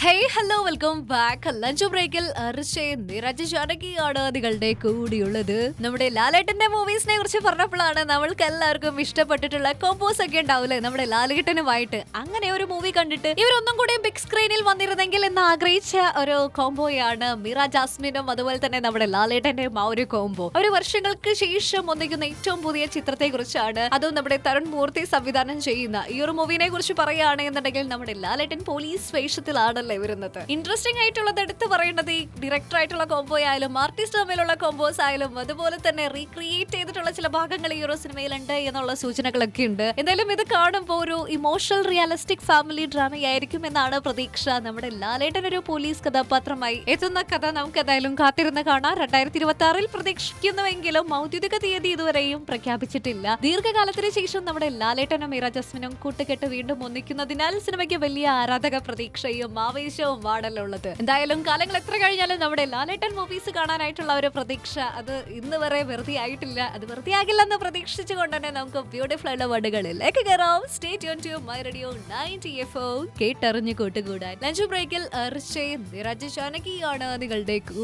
hey hello welcome back lunch ബ്രേക്കിൽ അർഷയും നിരജ് ജാനകിയാണ് നിങ്ങളുടെ കൂടിയുള്ളത് നമ്മുടെ ലാലേട്ടന്റെ മൂവീസിനെ കുറിച്ച് പറഞ്ഞപ്പോഴാണ് നമ്മൾക്ക് എല്ലാവർക്കും ഇഷ്ടപ്പെട്ടിട്ടുള്ള കോമ്പോസ് ഒക്കെ ഉണ്ടാവില്ലേ നമ്മുടെ ലാലേട്ടനുമായിട്ട് അങ്ങനെ ഒരു മൂവി കണ്ടിട്ട് ഇവരൊന്നും കൂടി ബിഗ് സ്ക്രീനിൽ വന്നിരുന്നെങ്കിൽ എന്ന് ആഗ്രഹിച്ച ഒരു കോംബോയാണ് മീറ ജാസ്മിനും അതുപോലെ തന്നെ നമ്മുടെ ലാലേട്ടന്റെയും ആ ഒരു കോംബോ ഒരു വർഷങ്ങൾക്ക് ശേഷം ഒന്നിക്കുന്ന ഏറ്റവും പുതിയ ചിത്രത്തെ കുറിച്ചാണ് അതും നമ്മുടെ തരുൺ മൂർത്തി സംവിധാനം ചെയ്യുന്ന ഈ ഒരു മൂവിനെ കുറിച്ച് പറയുകയാണെന്നുണ്ടെങ്കിൽ നമ്മുടെ ലാലേട്ടൻ പോലീസ് വേഷത്തിലാണല്ലേ വരുന്നത് ഇൻട്രസ്റ്റിംഗ് ആയിട്ടുള്ളത് എടുത്തു പറയേണ്ടത് ഈ ഡയറക്ടർ ആയിട്ടുള്ള കോംബോ ആയാലും ആർട്ടിസ്റ്റ് തമ്മിലുള്ള കോംബോസ് ആയാലും അതുപോലെ തന്നെ റീക്രിയേറ്റ് ചെയ്തിട്ടുള്ള ചില ഭാഗങ്ങൾ ഈ ഒരു സിനിമയിലുണ്ട് എന്നുള്ള സൂചനകളൊക്കെ ഉണ്ട് എന്തായാലും ഇത് കാണുമ്പോൾ ഒരു ഇമോഷണൽ റിയലിസ്റ്റിക് ഫാമിലി ഡ്രാമയായിരിക്കും എന്നാണ് പ്രതീക്ഷ നമ്മുടെ ലാലേട്ടൻ ഒരു പോലീസ് കഥാപാത്രമായി എത്തുന്ന കഥ നമുക്ക് എന്തായാലും കാത്തിരുന്ന് കാണാം രണ്ടായിരത്തി ഇരുപത്തി ആറിൽ പ്രതീക്ഷിക്കുന്നുവെങ്കിലും ഔദ്യോഗിക തീയതി ഇതുവരെയും പ്രഖ്യാപിച്ചിട്ടില്ല ദീർഘകാലത്തിന് ശേഷം നമ്മുടെ ലാലേട്ടനും മീറ ജസ്മിനും കൂട്ടുകെട്ട് വീണ്ടും ഒന്നിക്കുന്നതിനാൽ സിനിമയ്ക്ക് വലിയ ആരാധക പ്രതീക്ഷയും ആവേശവും ആണല്ലോ ഉള്ളത് എന്തായാലും കാലങ്ങൾ എത്ര കഴിഞ്ഞാലും നമ്മുടെ ലാലേട്ടൻ മൂവീസ് കാണാനായിട്ടുള്ള ഒരു പ്രതീക്ഷ അത് ഇന്ന് വരെ വെറുതെ ആയിട്ടില്ല അത് വെറുതെ ആകില്ലെന്ന് പ്രതീക്ഷിച്ചുകൊണ്ട് തന്നെ നമുക്ക് ബ്യൂട്ടിഫുൾ ആയിട്ടുള്ള വേർഡുകളിലേക്ക് കയറാം stay tune to my radio ninety F കേട്ടറിഞ്ഞു കൂട്ടുകൂടാൻ ലഞ്ച് ബ്രേക്കിൽ അർച്ചയും നിരജ് ജാനകിയാണ് നിങ്ങളുടെ